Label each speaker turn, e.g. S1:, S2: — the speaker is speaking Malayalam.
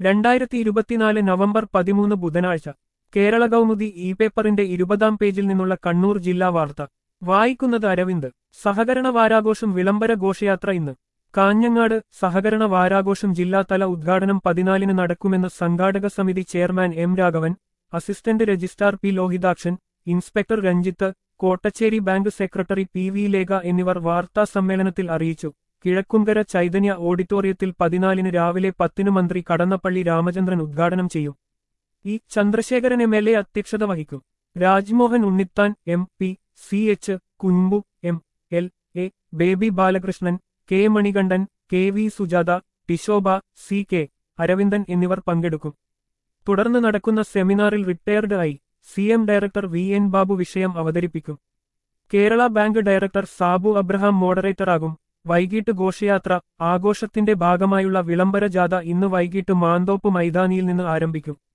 S1: രണ്ടായിരത്തി ഇരുപത്തിനാല് നവംബർ പതിമൂന്ന് ബുധനാഴ്ച കേരള കൗമുദി ഇ പേപ്പറിന്റെ ഇരുപതാം പേജിൽ നിന്നുള്ള കണ്ണൂർ ജില്ലാ വാർത്ത വായിക്കുന്നത് അരവിന്ദ് സഹകരണ വാരാഘോഷം വിളംബര ഘോഷയാത്ര ഇന്ന് കാഞ്ഞങ്ങാട് സഹകരണ വാരാഘോഷം ജില്ലാതല ഉദ്ഘാടനം പതിനാലിന് നടക്കുമെന്ന് സംഘാടക സമിതി chairman M Raghavan assistant registrar P Lohithakshan inspector Ranjith Kottachery bank secretary P V Lekha എന്നിവർ വാർത്താ സമ്മേളനത്തിൽ അറിയിച്ചു കിഴക്കുംകര ചൈതന്യ ഓഡിറ്റോറിയത്തിൽ പതിനാലിന് രാവിലെ പത്തിന് മന്ത്രി കടന്നപ്പള്ളി രാമചന്ദ്രൻ ഉദ്ഘാടനം ചെയ്യും E Chandrasekharan M L A അധ്യക്ഷത വഹിക്കും Rajmohan Unnithan M P C H കുൻബു M L A baby Balakrishnan K Manikandan K V Sujatha ടിശോബ C K Aravindan എന്നിവർ പങ്കെടുക്കും തുടർന്ന് നടക്കുന്ന സെമിനാറിൽ റിട്ടയർഡ് ആയി C M director V N Babu വിഷയം അവതരിപ്പിക്കും Kerala bank director Sabu Abraham മോഡറേറ്ററാകും വൈകിട്ട് ഘോഷയാത്ര ആഘോഷത്തിന്റെ ഭാഗമായുള്ള വിളംബര ജാഥ ഇന്ന് വൈകിട്ട് മാന്തോപ്പ് മൈതാനിയിൽ നിന്ന് ആരംഭിക്കും